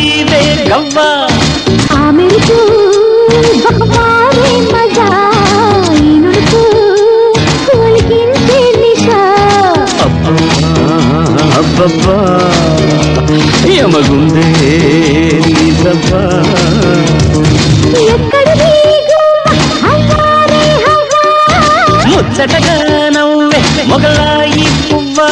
అంజీవే గవ్వా ఆ మెరుపు బహుమారే మజా ఈ నుడుపు ఒలికించే నిశా అబ్బబ్బా యమగుందే నిజబ్బా ఎక్కడిది గుమ్మ హవ్వారే హవ్వా ముచ్చటగా నవ్వే మొగలాయి పువ్వా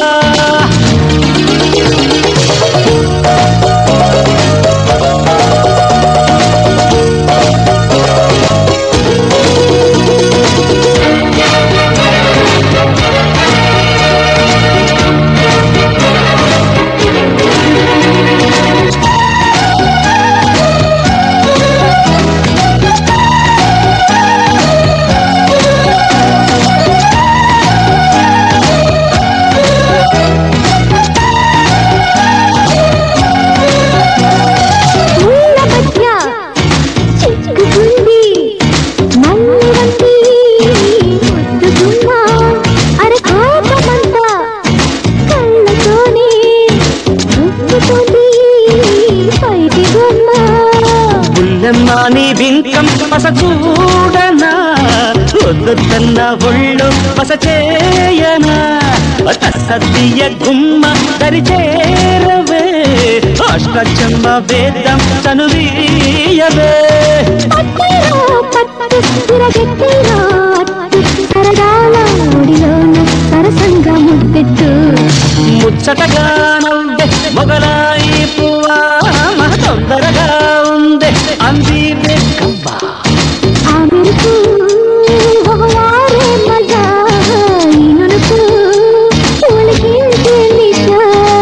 ఊళ్ళ మధ్య చిక్కుకుంది మల్లి వంటి ముద్దుగుమ్మ అరే కోపమంతా కళ్ళతోనే ఉప్పుతుంది పైకి గుమ్మ బుల్లెమ్మ నీ బింకం పస చూడనా వద్దన్న ఒళ్ళు పస చేయనా సద్దియ గుమ్మ దరి చేరవే అష్టచమ్మ వేదం చనువీయవే పట్టిరో పట్టు తిరగెట్టిరో అట్టు సరదాల ఒడిలోన సరసంగా ముద్దెట్టు ముచ్చటగా నవ్వే మొగలాయి పువ్వా మహ తొందరగా ఉందే అంది కవ్వా ఆ మెరుపు బహువారే మజా ఈ నునుపు ఒలికించే నిశా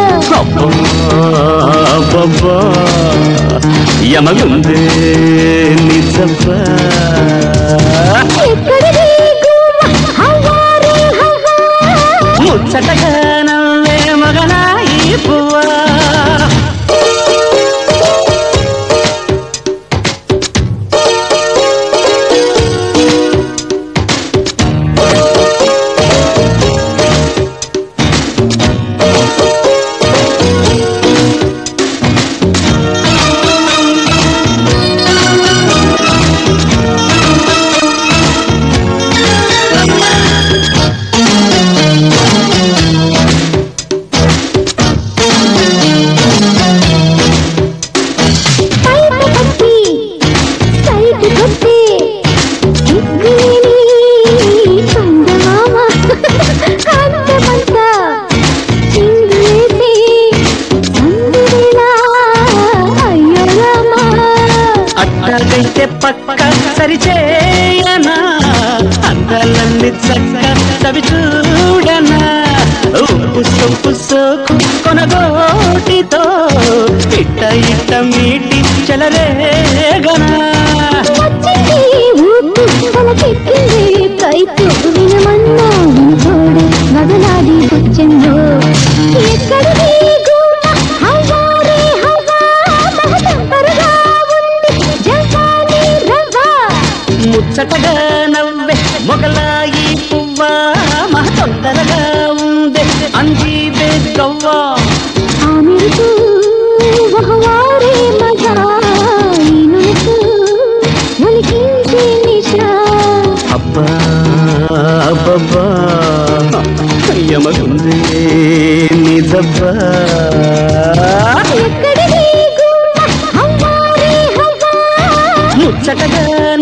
అబ్బబ్బా యమగుందే నిజబ్బా ఎక్కడిది గుమ్మ హవ్వారే హవ్వా ముచ్చటగా నవ్వే మగనాయి పువ్వా పైపు పట్టి సైటు కొట్టి దిక్కులేని చందమామ కాంతమంతా చిందులేసి సందువేళ అయ్యో రామా అట్టగైతే పక్క సరిచేయనా అందాలన్నీ చక్క చవి చూడనా ఉప్పు సొప్పు సోకు కొనగోటితో ఇట్ట ఇట్ట మీటి చెలరేగనా వచ్చింది ఊపు తలకెక్కింది కైపు వినమన్నా వినుకోడు వదలాది బుచ్చెందో ఎక్కడిది గుమ్మ హవ్వారే హవ్వా మహతంపరుగా ఉంది జవాని రవ్వ ముచ్చటగా నవ్వే మొగలాయి పువ్వా మహ తొందరగా ఉందే అంజీవే గవ్వా ఆ మెరుపు బహువారే మజా ఈ నునుపు ఒలికించే నిశా అబ్బా అబ్బబ్బా యమగుందే నిజబ్బా ఎక్కడిది గుమ్మ హవ్వారే హవ్వా ముచ్చటగా